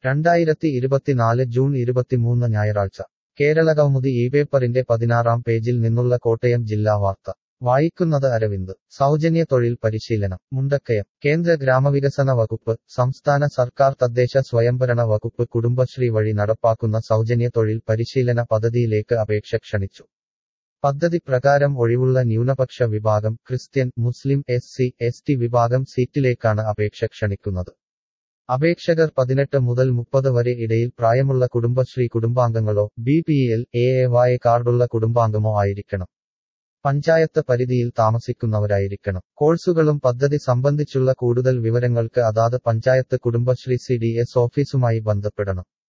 രണ്ടായിരത്തി ഇരുപത്തിനാല് ജൂൺ ഇരുപത്തിമൂന്ന് ഞായറാഴ്ച കേരള കൗമുദി ഈ പേപ്പറിന്റെ പതിനാറാം പേജിൽ നിന്നുള്ള കോട്ടയം ജില്ലാ വാർത്ത വായിക്കുന്നത് അരവിന്ദ് സൗജന്യ തൊഴിൽ പരിശീലനം മുണ്ടക്കയം കേന്ദ്ര ഗ്രാമവികസന വകുപ്പ് സംസ്ഥാന സർക്കാർ തദ്ദേശ സ്വയംഭരണ വകുപ്പ് കുടുംബശ്രീ വഴി നടപ്പാക്കുന്ന സൗജന്യ തൊഴിൽ പരിശീലന പദ്ധതിയിലേക്ക് അപേക്ഷ ക്ഷണിച്ചു പദ്ധതി പ്രകാരം ഒഴിവുള്ള ന്യൂനപക്ഷ വിഭാഗം Christian Muslim S C S T വിഭാഗം സീറ്റിലേക്കാണ് അപേക്ഷ ക്ഷണിക്കുന്നത് അപേക്ഷകർ പതിനെട്ട് മുതൽ മുപ്പത് വരെ ഇടയിൽ പ്രായമുള്ള കുടുംബശ്രീ കുടുംബാംഗങ്ങളോ B P L A A Y കാർഡുള്ള കുടുംബാംഗമോ ആയിരിക്കണം പഞ്ചായത്ത് പരിധിയിൽ താമസിക്കുന്നവരായിരിക്കണം കോഴ്സുകളും പദ്ധതി സംബന്ധിച്ചുള്ള കൂടുതൽ വിവരങ്ങൾക്ക് അതാത് panchayat Kudumbashree C D S ഓഫീസുമായി ബന്ധപ്പെടണം